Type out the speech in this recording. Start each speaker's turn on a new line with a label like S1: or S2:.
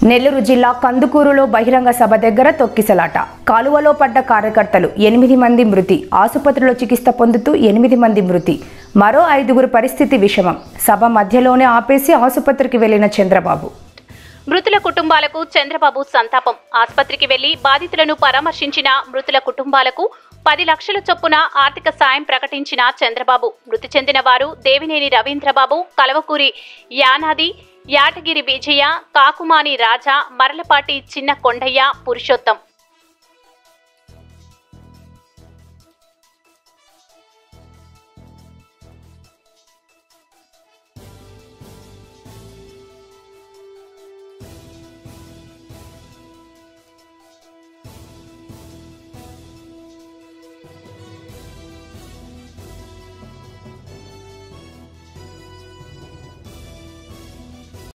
S1: నెల్లూరు జిల్లా కందుకూరులో బహిరంగ సభ దగ్గర తొక్కిసలాట కాలువలో పడ్డ కార్యకర్తలు ఎనిమిది మంది మృతి ఆసుపత్రిలో చికిత్స పొందుతూ ఎనిమిది మంది మృతి మరో ఐదుగురు పరిస్థితి విషమం సభ మధ్యలోనే ఆపేసి ఆసుపత్రికి వెళ్లిన చంద్రబాబు
S2: మృతుల కుటుంబాలకు చంద్రబాబు సంతాపం ఆసుపత్రికి వెళ్లి బాధితులను పరామర్శించిన మృతుల కుటుంబాలకు పది లక్షల చొప్పున ఆర్థిక సాయం ప్రకటించిన చంద్రబాబు మృతి చెందిన వారు దేవినేని రవీంద్రబాబు కలవకూరి యానాది యాటగిరి విజయ కాకుమాని రాజా మరలపాటి చిన్న కొండయ్య పురుషోత్తం